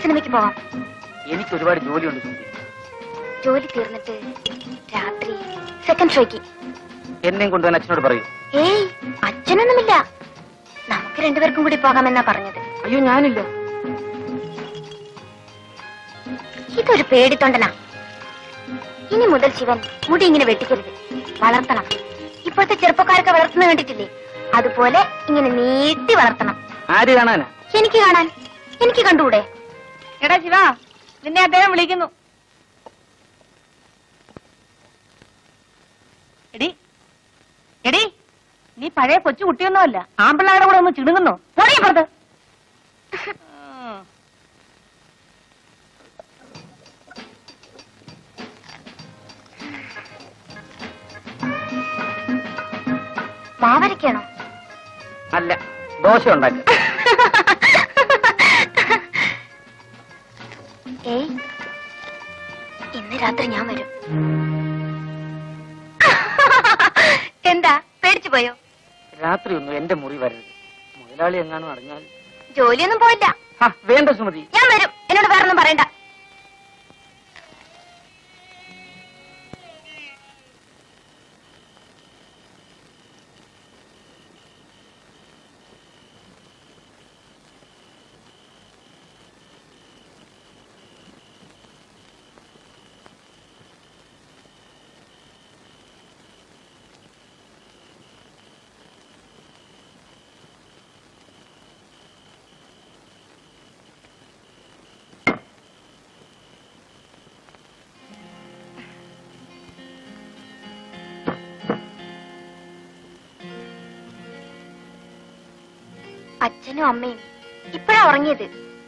സിനിമയ്ക്ക് പോവാം എനിക്ക് ഒരുപാട് ജോലിയുണ്ട് സുമതി ജോലി തീർന്നിട്ട് രാത്രി സെക്കൻഡ് ഷോയ്ക്ക് എന്നെയും കൊണ്ടുവന്ന് അച്ഛനോട് പറയൂ ഏയ് അച്ഛനൊന്നുമില്ല നമുക്ക് രണ്ടുപേർക്കും കൂടി പോകാമെന്നാ പറഞ്ഞത് അയ്യോ ഞാനില്ല ഇതൊരു പേടിത്തൊണ്ടനാ ഇനി മുതൽ ശിവൻ മുടി ഇങ്ങനെ വെട്ടിക്കരുത് വളർത്തണം ഇപ്പോഴത്തെ ചെറുപ്പക്കാരൊക്കെ വളർത്തുന്ന കണ്ടിട്ടില്ലേ അതുപോലെ ഇങ്ങനെ നീട്ടി വളർത്തണം ആര് കാണാനാ എനിക്ക് കാണാൻ എനിക്ക് കണ്ടുകൂടെ എടാ ശിവ നിന്നെ അദ്ദേഹം വിളിക്കുന്നു എടി എടി നീ പഴയ കൊച്ചു കുട്ടിയൊന്നുമല്ല ആമ്പിള്ളാരുടെ കൂടെ ഒന്ന് ചിണുങ്ങുന്നു പോടീ അപ്പുറത്ത് ഉം. മാവരയ്ക്കാണോ അല്ല ദോശ ഉണ്ടാക്കി ഏയ് ഇന്ന് രാത്രി ഞാൻ വരും എന്താ പേടിച്ചു പോയോ രാത്രി ഒന്നും എന്റെ മുറി വരരുത് മുതലാളി എങ്ങാനും അറിഞ്ഞാൽ ജോലിയൊന്നും പോയില്ല ഹാ, വേണ്ട സുമതി ഞാൻ വരും എന്നോട് വേറൊന്നും പറയണ്ട അച്ഛനും അമ്മയും ഇപ്പഴാ ഉറങ്ങിയത്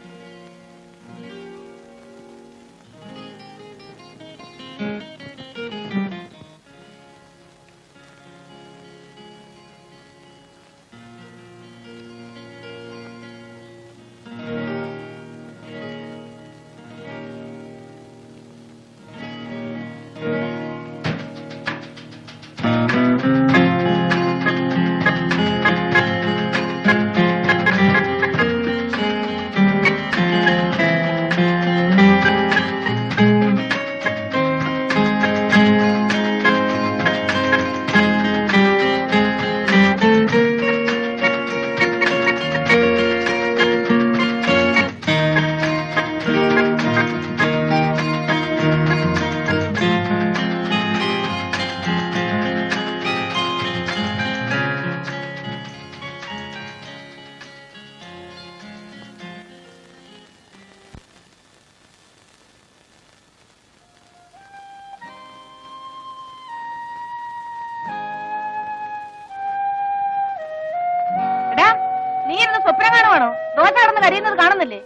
എടാ നീ ഇരുന്ന് സ്വപ്നം കാണുവാണോ ദോശ കിടന്ന് കരയുന്നത് കാണുന്നില്ലേ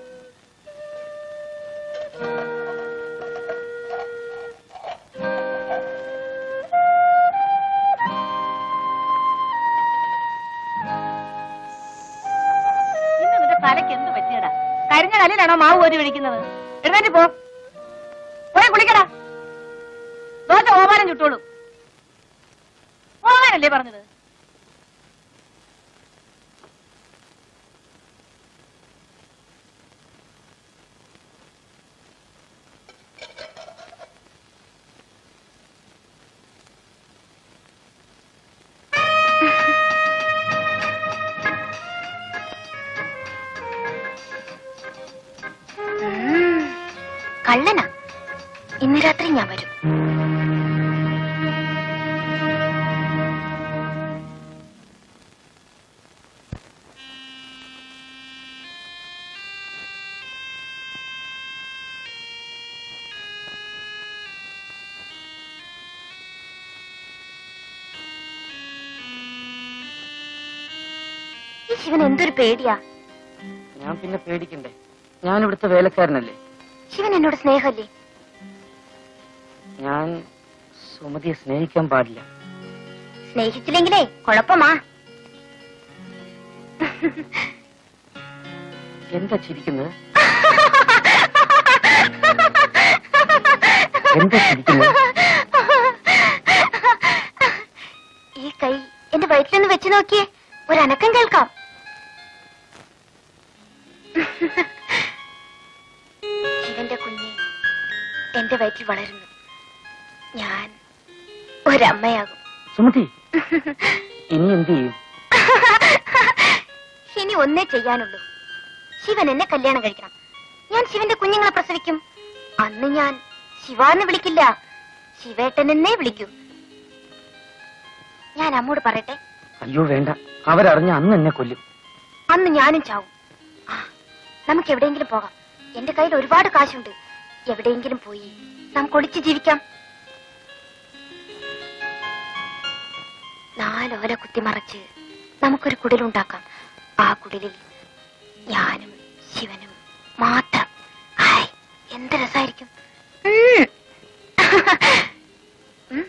ഇന്ന് നിന്റെ തലയ്ക്ക് എന്ത് പറ്റിയടാ കരിഞ്ഞ കല്ലിലാണോ മാവ് കോരി ഒഴിക്കുന്നത് എഴുന്നേറ്റ് പോ പോയി കുളിക്കടാ ദോശ ഓമാനം ചുട്ടോളൂ ഓമാനല്ലേ പറഞ്ഞത് ഉം, കള്ളനാ ഇന്ന് രാത്രി ഞാൻ വരും ഈ ശിവൻ എന്തൊരു പേടിയാ ഞാൻ പിന്നെ പേടിക്കണ്ടേ ഞാൻ ഇവിടുത്തെ വേലക്കാരനല്ലേ ശിവൻ എന്നോട് സ്നേഹമല്ലേ ഞാൻ സുമതിയെ സ്നേഹിക്കാൻ പാടില്ല സ്നേഹിച്ചില്ലെങ്കിലേ കുഴപ്പമാ എന്താ ചിരിക്കുന്നത് എന്താ ചിരിക്കുന്നത് ഈ കൈ എന്റെ വയറ്റിലൊന്ന് വെച്ച് നോക്കിയേ ഒരനക്കം കേൾക്കാം ശിവന്റെ കുഞ്ഞ് എന്റെ വയറ്റിൽ വളരുന്നു ഞാൻ ഒരമ്മയാകും സുമതി ഇനി എന്ത് ചെയ്യും ഇനി ഒന്നേ ചെയ്യാനുള്ളൂ ശിവൻ എന്നെ കല്യാണം കഴിക്കണം ഞാൻ ശിവന്റെ കുഞ്ഞുങ്ങളെ പ്രസവിക്കും അന്ന് ഞാൻ ശിവാന്ന് വിളിക്കില്ല ശിവേട്ടൻ എന്നേ വിളിക്കൂ ഞാൻ അമ്മോട് പറയട്ടെ അയ്യോ വേണ്ട അവരറിഞ്ഞ അന്ന് എന്നെ കൊല്ലും അന്ന് ഞാനും ചാവും ആ, നമുക്ക് എവിടെയെങ്കിലും പോകാം എന്റെ കയ്യിൽ ഒരുപാട് കാശുണ്ട് എവിടെയെങ്കിലും പോയി നമുക്ക് ഒളിച്ചു ജീവിക്കാം നാലോല കുത്തിമറച്ച് നമുക്കൊരു കുടിലുണ്ടാക്കാം ആ കുടിലിൽ ഞാനും ശിവനും മാത്രം ഹായ് എന്ത് രസമായിരിക്കും ഉം. ഉം.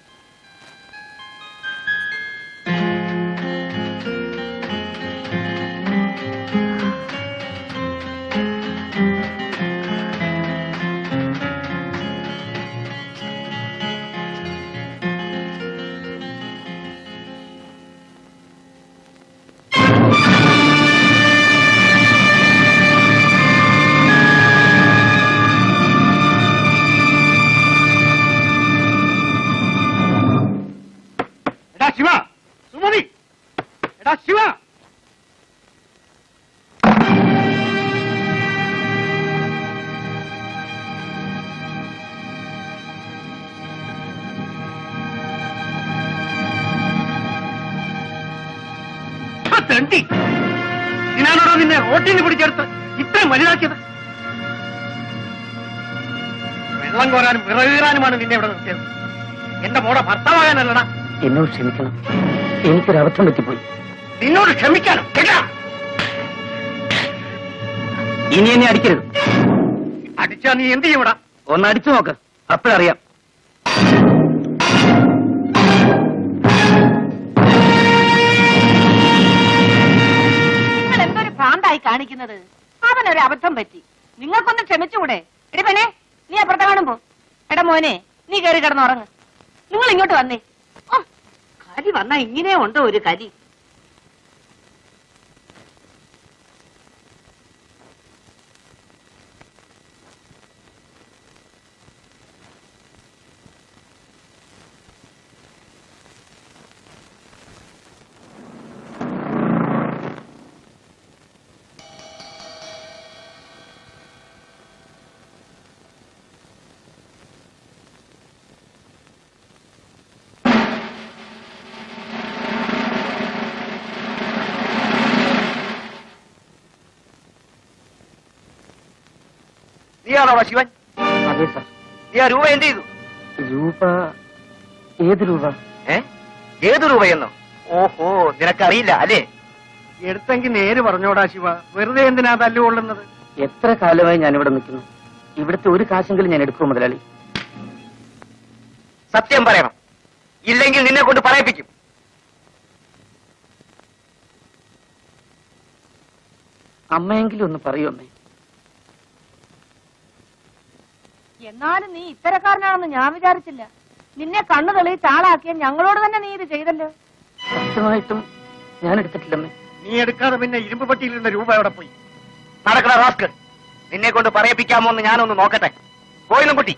എടാ ശിവ സുമതി എടാ ശിവ ആ തെണ്ടി ഇതിനാണോടോ നിന്നെ റോട്ടിന് പിടിച്ചെടുത്ത് ഇത്രയും വലുതാക്കിയത് വെള്ളം കോരാനും വിറകീറാനുമാണ് നിന്നെ ഇവിടെ നിർത്തിയത് എന്റെ മോടെ ഭർത്താവാകാനല്ലടാ എന്നോട് ക്ഷമിക്കണം എനിക്കൊരു അബദ്ധം പറ്റിപ്പോയി നിന്നോട് ക്ഷമിക്കാനും കേട്ടാ ഇനി എന്നെ അടിക്കരുത് അടിച്ചാ നീ എന്ത് ചെയ്യൂടാ ഒന്ന് അടിച്ചു നോക്ക് അപ്പോഴറിയാം നിങ്ങൾ എന്തൊരു ഭ്രാന്തായി കാണിക്കുന്നത് അവനൊരു അബദ്ധം പറ്റി നിങ്ങൾക്കൊന്ന് ക്ഷമിച്ചുകൂടെ എടി പെണ്ണേ നീ അപ്പുറത്തെ കാണുമ്പോ എടാ മോനെ നീ കയറി കിടന്നുറങ്ങ് നിങ്ങൾ ഇങ്ങോട്ട് വന്നേ ഓ കലി വന്നാ ഇങ്ങനെ ഉണ്ടോ ഒരു കലി നീയാണോ ശിവൻ അതെ സാർ നീ ആ രൂപ എന്ത് ചെയ്തു രൂപ ഏത് രൂപ ഏ ഏത് രൂപയെന്നോ ഓഹോ നിനക്കറിയില്ല അല്ലേ എടുത്തെങ്കിൽ നേര് പറഞ്ഞോടാ ശിവ വെറുതെ എന്തിനാ തല്ലുകൊള്ളുന്നത് എത്ര കാലമായി ഞാൻ ഇവിടെ നിൽക്കുന്നു ഇവിടുത്തെ ഒരു കാശെങ്കിലും ഞാൻ എടുക്കുമോ മുതലാളി സത്യം പറയണം ഇല്ലെങ്കിൽ നിന്നെ കൊണ്ട് പറയിപ്പിക്കും അമ്മയെങ്കിലും ഒന്ന് പറയൂ അമ്മേ എന്നാലും നീ ഇത്തരക്കാരനാണെന്ന് ഞാൻ വിചാരിച്ചില്ല നിന്നെ കണ്ണു തെളിയിച്ച് ആളാക്കിയ ഞങ്ങളോട് തന്നെ നീ ഇത് ചെയ്തല്ലോ സത്യമായിട്ടും ഞാൻ എടുത്തിട്ടില്ലമ്മേ നീ എടുക്കാതെ പിന്നെ ഇരുമ്പ് പട്ടിയിലിരുന്ന രൂപ എവിടെ പോയി നടക്കണ റാസ്കർ നിന്നെ കൊണ്ട് പറയിപ്പിക്കാമോ എന്ന് ഞാനൊന്ന് നോക്കട്ടെ പോയിന്നും കുട്ടി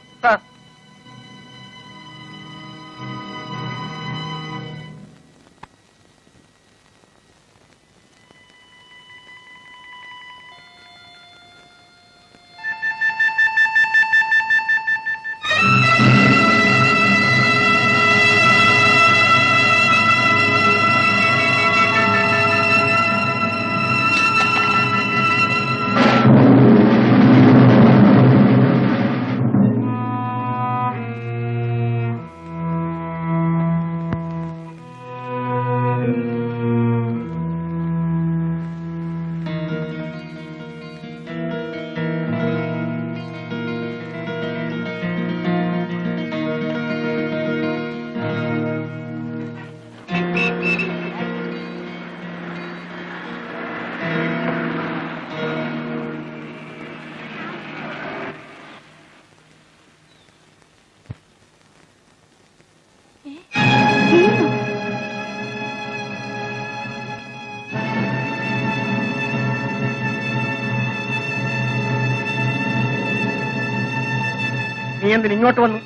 എന്തിന് ഇങ്ങോട്ട് വന്നു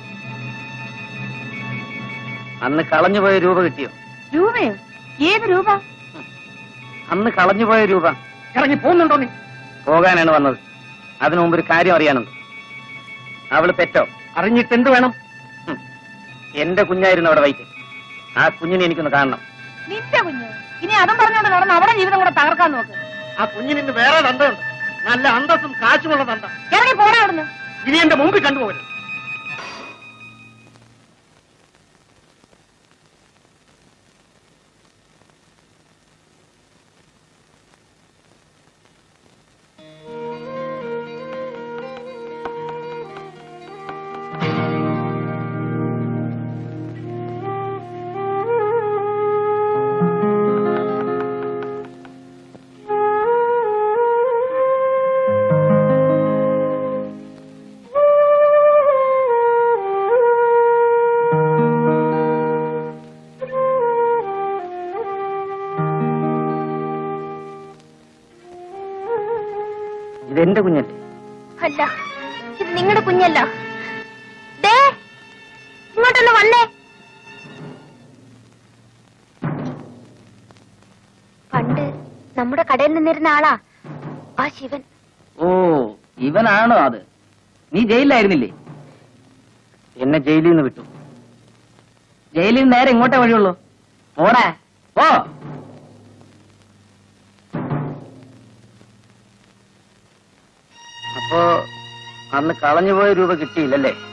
അന്ന് കളഞ്ഞുപോയ രൂപ കിട്ടിയോ രൂപയോ ഏത് രൂപ അന്ന് കളഞ്ഞുപോയ രൂപ ഇറങ്ങി പോകുന്നുണ്ടോ നീ പോകാനാണ് വന്നത് അതിനു മുമ്പ് ഒരു കാര്യം അറിയാനുണ്ട് അവള് പെറ്റോ അറിഞ്ഞിട്ട് എന്ത് വേണം ഹും. എന്റെ കുഞ്ഞായിരുന്നു അവിടെ വൈറ്റ് ആ കുഞ്ഞിനെ എനിക്കൊന്ന് കാണണം നിന്റെ കുഞ്ഞ് ഇനി അതും പറഞ്ഞോണ്ട് നടന്ന് അവിടെ ജീവിതം കൂടെ തകർക്കാൻ നോക്ക് ആ കുഞ്ഞിന് ഇന്ന് വേറെ തന്തയുണ്ട് നല്ല അന്തസ്സും കാശുമുള്ള തന്ത ഇറങ്ങി പോടാ അവിടുന്ന് ഇനി എന്റെ മുമ്പിൽ കണ്ടുപോകരുത് ഇതെന്റെ കുഞ്ഞല്ലേ അല്ല ഇത് നിങ്ങളുടെ കുഞ്ഞല്ല ദേ ഇങ്ങോട്ടൊന്ന് വന്നേ പണ്ട് നമ്മുടെ കടയിൽ നിന്നിരുന്ന ആളാ ആ ശിവൻ ഓ ഇവനാണോ അത് നീ ജയിലിലായിരുന്നില്ലേ എന്നെ ജയിലിൽ നിന്ന് വിട്ടു ജയിലിൽ നിന്ന് നേരെ ഇങ്ങോട്ടേ വഴിയുള്ളൂ പോടാ പോ അപ്പോ അന്ന് കളഞ്ഞുപോയ രൂപ കിട്ടിയില്ലല്ലേ